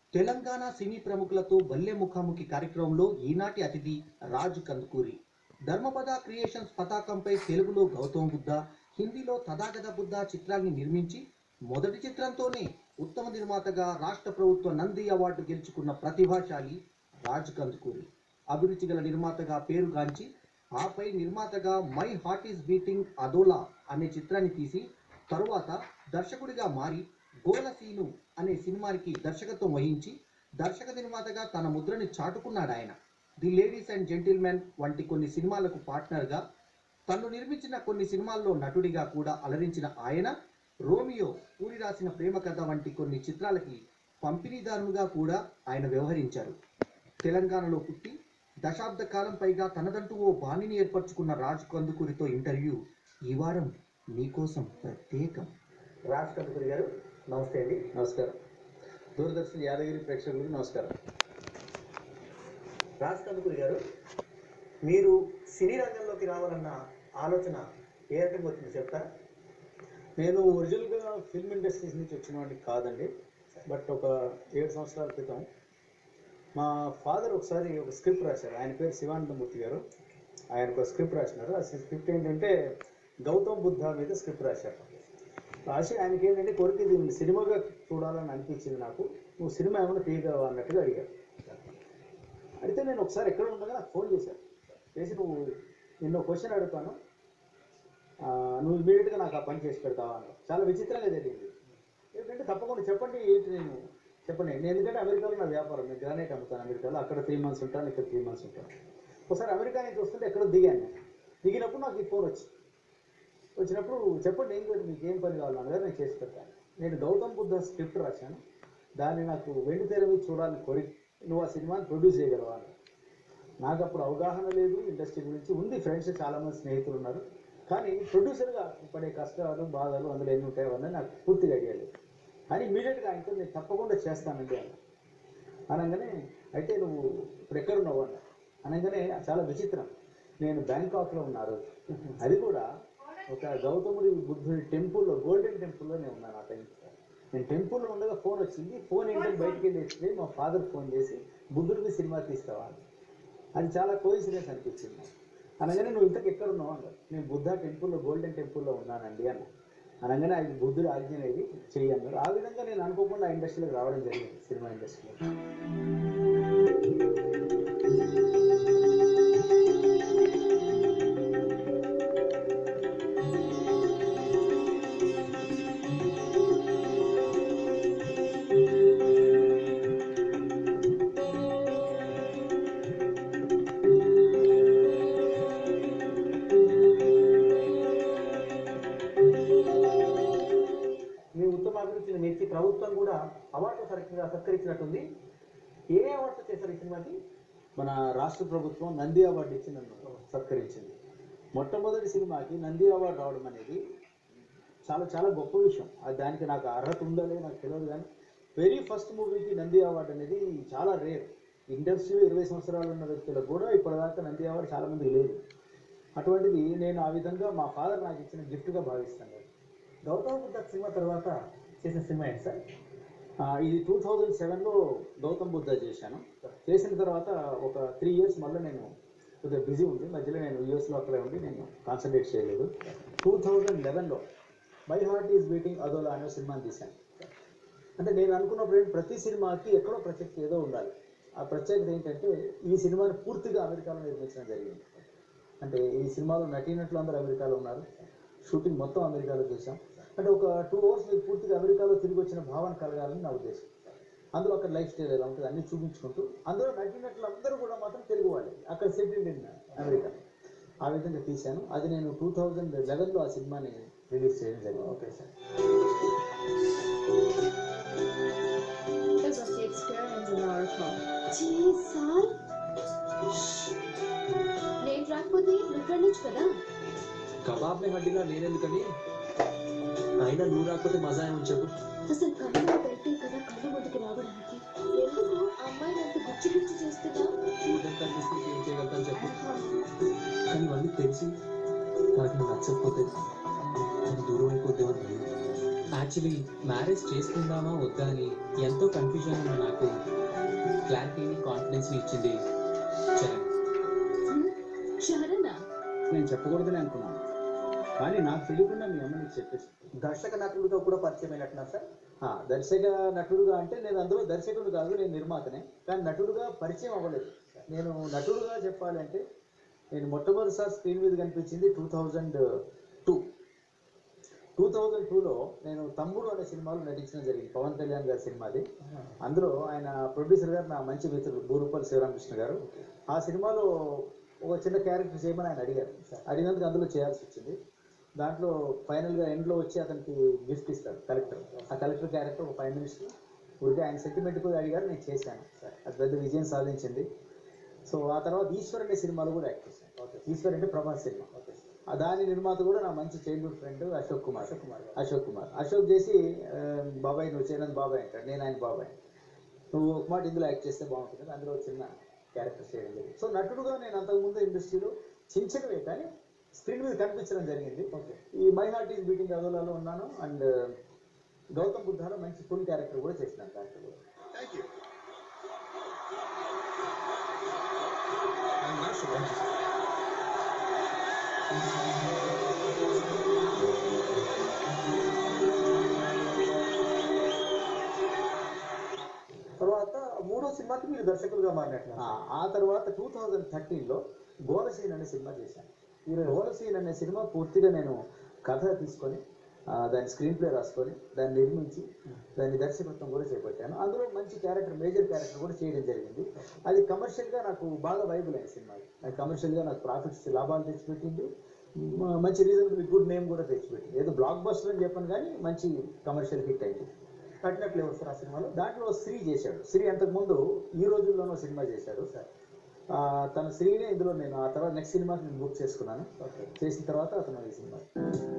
తెలంగాణ సినీ ప్రముఖులతో బల్లె ముఖాముఖి కార్యక్రమంలో ఈనాటి అతిథి రాజ్ కందుకూరి ధర్మపద క్రియేషన్స్ పతాకంపై తెలుగులో గౌతమ్ బుద్ధ హిందీలో తథాగత బుద్ధ చిత్రాన్ని నిర్మించి మొదటి చిత్రంతోనే ఉత్తమ నిర్మాతగా రాష్ట్ర ప్రభుత్వ నంది అవార్డు గెలుచుకున్న ప్రతిభాశాలి రాజ్ కందుకూరి అభిరుచి గల నిర్మాతగా పేరుగాంచి ఆపై నిర్మాతగా మై హార్ట్ ఈస్ బీటింగ్ అదోలా అనే చిత్రాన్ని తీసి తరువాత దర్శకుడిగా మారి గోలసీను అనే సినిమాకి దర్శకత్వం వహించి దర్శక నిర్మాతగా తన ముద్రని చాటుకున్నాడు ఆయన ది లేడీస్ అండ్ జెంటిల్మెన్ వంటి కొన్ని సినిమాలకు పార్ట్నర్గా తను నిర్మించిన కొన్ని సినిమాల్లో నటుడిగా కూడా అలరించిన ఆయన రోమియో పూరి రాసిన ప్రేమ కథ వంటి కొన్ని చిత్రాలకి పంపిణీదారునిగా కూడా ఆయన వ్యవహరించారు తెలంగాణలో పుట్టి దశాబ్ద కాలం పైగా తనదంటూ ఓ బాణిని ఏర్పరచుకున్న రాజ్ కందుకూరితో ఇంటర్వ్యూ ఈ వారం మీకోసం ప్రత్యేకం రాజ్ కందుకూరి గారు నమస్తే అండి నమస్కారం దూరదర్శన్ యాదగిరి ప్రేక్షకులకు నమస్కారం రాజ్ కందుకూరి గారు మీరు సినీ రంగంలోకి రావాలన్న ఆలోచన ఏ రకంగా వచ్చింది చెప్తారా నేను ఒరిజినల్గా ఫిల్మ్ ఇండస్ట్రీస్ నుంచి వచ్చిన వాడిని కాదండి బట్ ఒక ఏడు సంవత్సరాల క్రితం మా ఫాదర్ ఒకసారి ఒక స్క్రిప్ట్ రాశారు ఆయన పేరు శివానందమూర్తి గారు ఆయన ఒక స్క్రిప్ట్ రాసినారు ఆ స్క్రిప్ట్ ఏంటంటే గౌతమ్ బుద్ధ మీద స్క్రిప్ట్ రాశారు రాసి ఆయనకి ఏంటంటే కోరిక ఇది సినిమాగా చూడాలని అనిపించింది నాకు నువ్వు సినిమా ఏమైనా తీయగలవా అన్నట్టుగా అడిగారు అడిగితే నేను ఒకసారి ఎక్కడ ఉండగా నాకు ఫోన్ చేశాను చేసి నువ్వు నిన్న క్వశ్చన్ అడుగుతాను ఆ, నువ్వు ఇమీడియట్గా నాకు ఆ పని చేసి పెడతావా అన్న చాలా విచిత్రంగా జరిగింది ఏంటంటే తప్పకుండా చెప్పండి ఏంటి నేను చెప్పండి నేను ఎందుకంటే అమెరికాలో నా వ్యాపారం నేను గ్రానైట్ అమ్ముతాను అమెరికాలో అక్కడ త్రీ మంత్స్ ఉంటాను ఇక్కడ త్రీ మంత్స్ ఉంటాను ఒకసారి అమెరికా నుంచి వస్తుంటే ఎక్కడో దిగాను నేను దిగినప్పుడు నాకు ఈ ఫోన్ వచ్చింది వచ్చినప్పుడు చెప్పండి ఏం కాదు మీకు ఏం పని కావాలి అన్నగారు నేను చేసి పెడతాను నేను గౌతమ్ బుద్ధ స్క్రిప్ట్ రాశాను దాన్ని నాకు వెండి తెర మీద చూడాలని కోరి నువ్వు ఆ సినిమాని ప్రొడ్యూస్ చేయగలవా అని నాకు అప్పుడు అవగాహన లేదు ఇండస్ట్రీ గురించి ఉంది ఫ్రెండ్స్ చాలామంది స్నేహితులు ఉన్నారు కానీ ప్రొడ్యూసర్గా పడే కష్టాలు బాధలు అందులో ఎన్ని ఉంటాయో అన్నది నాకు పూర్తిగా ఐడియా లేదు కానీ ఇమీడియట్గా ఆయనతో నేను తప్పకుండా చేస్తానండి అన్న అనగానే అయితే నువ్వు ఇప్పుడు ఎక్కడున్నావు అన్న అనగానే చాలా విచిత్రం నేను బ్యాంకాక్లో ఉన్నారు అది కూడా ఒక గౌతముడి బుద్ధుడి టెంపుల్లో గోల్డెన్ టెంపుల్లో నేను ఉన్నాను ఆ టైం నేను టెంపుల్లో ఉండగా ఫోన్ వచ్చింది ఫోన్ ఏంటంటే బయటికి వెళ్ళి వస్తే మా ఫాదర్ ఫోన్ చేసి బుద్ధుడికి సినిమా తీస్తావా అని అది చాలా కోయిన్సిడెన్స్ అనిపించింది నాకు. అనగానే నువ్వు ఇంతకు ఎక్కడ ఉన్నావు అన్నారు నేను బుద్ధ టెంపుల్లో గోల్డెన్ టెంపుల్లో ఉన్నానండి అన్న అనగానే అది బుద్ధుడు ఆజ్ఞ అనేది చెయ్యి అన్నారు ఆ విధంగా నేను అనుకోకుండా ఆ ఇండస్ట్రీలోకి రావడం జరిగింది సినిమా ఇండస్ట్రీలో మీ ఉత్తమ అభిరుచిని మెచ్చి ప్రభుత్వం కూడా అవార్డు సరిగ్గా సత్కరించినట్టుంది ఏ అవార్డు చేశారు ఈ సినిమాకి మన రాష్ట్ర ప్రభుత్వం నంది అవార్డు ఇచ్చి నన్ను సత్కరించింది మొట్టమొదటి సినిమాకి నంది అవార్డు రావడం అనేది చాలా చాలా గొప్ప విషయం అది దానికి నాకు అర్హత ఉందో లేదో నాకు తెలియదు కానీ వెరీ ఫస్ట్ మూవీకి నంది అవార్డు అనేది చాలా రేర్ ఇండస్ట్రీలో ఇరవై సంవత్సరాలు ఉన్న వ్యక్తులకు కూడా ఇప్పటిదాకా నంది అవార్డు చాలా మందికి లేదు అటువంటిది నేను ఆ విధంగా మా ఫాదర్ నాకు ఇచ్చిన గిఫ్ట్గా భావిస్తాను గౌతమ బుద్ధ సినిమా తర్వాత చేసిన సినిమా ఏంటి సార్ ఆ, ఇది టూ థౌజండ్ సెవెన్లో గౌతమ్ బుద్ధ చేశాను చేసిన తర్వాత ఒక త్రీ ఇయర్స్ మళ్ళీ నేను కొద్దిగా బిజీ ఉంది మధ్యలో నేను యూఎస్లో అక్కడే ఉండి నేను కాన్సన్ట్రేట్ చేయలేదు టూ థౌజండ్ లెవెన్లో మై హార్ట్ ఈజ్ బీటింగ్ అదోలా అనే సినిమాని తీశాను అంటే నేను అనుకున్నప్పుడు ఏంటి, ప్రతి సినిమాకి ఎక్కడో ప్రత్యేకత ఏదో ఉండాలి ఆ ప్రత్యేకత ఏంటంటే ఈ సినిమాని పూర్తిగా అమెరికాలో నిర్మించడం జరిగింది అంటే ఈ సినిమాలో నటీనటులు అందరూ అమెరికాలో ఉన్నారు షూటింగ్ మొత్తం అమెరికాలో చేశాం అంటే ఒక టూ అవర్స్ మీరు పూర్తిగా అమెరికాలో తిరిగి వచ్చిన భావన కలగాలని నా ఉద్దేశం అందులో అక్కడ లైఫ్ స్టైల్ ఎలా ఉంటుంది అన్ని చూపించుకుంటూ అందులో నటీనటులు అందరూ కూడా మాత్రం తెలుగు వాళ్ళే అక్కడ సెటిల్డ్ ఇన్ అమెరికా ఆ విధంగా తీశాను అది నేను టూ థౌజండ్ లెవెన్లో ఆ సినిమాని రిలీజ్ చేయడం జరిగింది okay sir It was the experience in our home. Sir నేను రాకపోతే నువ్వు నుంచి కదా కబాబ్ మే హడ్డీగా నేనెందుకని అయినా నువ్వు రాకపోతే మజా ఏమని చెప్పు అసలు కళ్ళలో పెడితే కదా కళ్ళు ముందుకు రావడానికి ఎందుకు ఆ అమ్మాయిని అంత గుచ్చి గుచ్చి చేస్తున్నా చూడడం కనిపిస్తే ఏం చేయగలుగుతాను చెప్పు కానీ ఇవన్నీ తెలిసి నాకు నువ్వు నచ్చకపోతే నేను దూరం అయిపోతేమని భయం. యాక్చువల్లీ మ్యారేజ్ చేసుకుందామా వద్దా అని ఎంతో కన్ఫ్యూజన్ ఉన్న నాకు క్లారిటీని కాన్ఫిడెన్స్ని ఇచ్చింది చరణ్ చరణా నేను చెప్పకూడదని అనుకున్నాను కానీ నాకు తెలియకుండా మీ అమ్మ నీకు చెప్పేసి దర్శక నటుడితో కూడా పరిచయం అయినట్టున్నారు సార్ ఆ, దర్శక నటుడుగా అంటే నేను అందులో దర్శకుడు కాదు నేను నిర్మాతనే కానీ నటుడుగా పరిచయం అవ్వలేదు నేను నటుడుగా చెప్పాలంటే నేను మొట్టమొదటిసారి స్క్రీన్ మీద కనిపించింది two thousand two two thousand టూలో నేను తమ్ముడు అనే సినిమాలో నటించడం జరిగింది పవన్ కళ్యాణ్ గారి సినిమాది అందులో ఆయన ప్రొడ్యూసర్ గారు నా మంచి మిత్రుడు బూరుపల్లి శివరామకృష్ణ గారు ఆ సినిమాలో ఒక చిన్న క్యారెక్టర్ చేయమని ఆయన అడిగారు అడిగినందుకు అందులో చేయాల్సి వచ్చింది దాంట్లో ఫైనల్గా ఎండ్లో వచ్చి అతనికి గిఫ్ట్ ఇస్తాడు కలెక్టర్ ఆ కలెక్టర్ క్యారెక్టర్ ఒక ఫైవ్ మినిట్స్ ఊరికే ఆయన సెంటిమెంట్ కూడా అడిగారు నేను చేశాను అది పెద్ద విజయం సాధించింది సో ఆ తర్వాత ఈశ్వర్ అనే సినిమాలో కూడా యాక్ట్ చేశాను ఈశ్వర్ అంటే ప్రభాస్ సినిమా ఆ దాని నిర్మాత కూడా నా మంచి చైల్డ్హుడ్ ఫ్రెండ్ అశోక్ కుమార్ అశోక్ కుమార్ అశోక్ కుమార్ అశోక్ చేసి ఆ, బాబాయ్ నువ్వు చేయనని బాబాయ్ అంటాడు నేను ఆయన బాబాయ్ నువ్వు ఒక మాట ఇందులో యాక్ట్ చేస్తే బాగుంటుంది అందులో ఒక చిన్న క్యారెక్టర్ చేయడం జరిగింది సో నటుడుగా నేను అంతకుముందు ఇండస్ట్రీలో చిన్న చిన్నవే కానీ స్క్రీన్ మీద కనిపించడం జరిగింది ఈ మై హార్ట్ ఈస్ బీటింగ్ అదోలలో ఉన్నాను అండ్ గౌతమ్ బుద్ధాలో మంచి ఫుల్ క్యారెక్టర్ కూడా చేసినాను దాంట్లో కూడా తర్వాత మూడో సినిమాకి మీరు దర్శకులుగా మారినట్టున్నారు ఆ, ఆ తర్వాత టూ థౌజండ్ థర్టీన్లో గోలసీన్ అనే సినిమా చేశాను ఈ గోలసీన్ అనే సినిమా పూర్తిగా నేను కథ తీసుకొని ఆ, దాని స్క్రీన్ ప్లే రాసుకొని దాన్ని నిర్మించి దాని దర్శకత్వం కూడా చేపట్టాను అందులో మంచి క్యారెక్టర్ మేజర్ క్యారెక్టర్ కూడా చేయడం జరిగింది అది కమర్షియల్గా నాకు బాగా వైబుల్ అయిన సినిమా అది కమర్షియల్గా నాకు ప్రాఫిట్స్ లాభాలు తెచ్చిపెట్టింది మ- మంచి రీజనబుల్ గుడ్ నేమ్ కూడా తెచ్చిపెట్టింది ఏదో బ్లాక్ బస్టర్ అని చెప్పాను కానీ మంచి కమర్షియల్ హిట్ అయింది కట్టినట్లు ఎవరు సార్ ఆ సినిమాలో దాంట్లో శ్రీ చేశాడు శ్రీ అంతకుముందు ఈ రోజుల్లోనో సినిమా చేశాడు ఆ, తన శ్రీనే ఇందులో నేను ఆ తర్వాత నెక్స్ట్ సినిమాకి నేను బుక్ చేసుకున్నాను చేసిన తర్వాత అతను ఈ సినిమా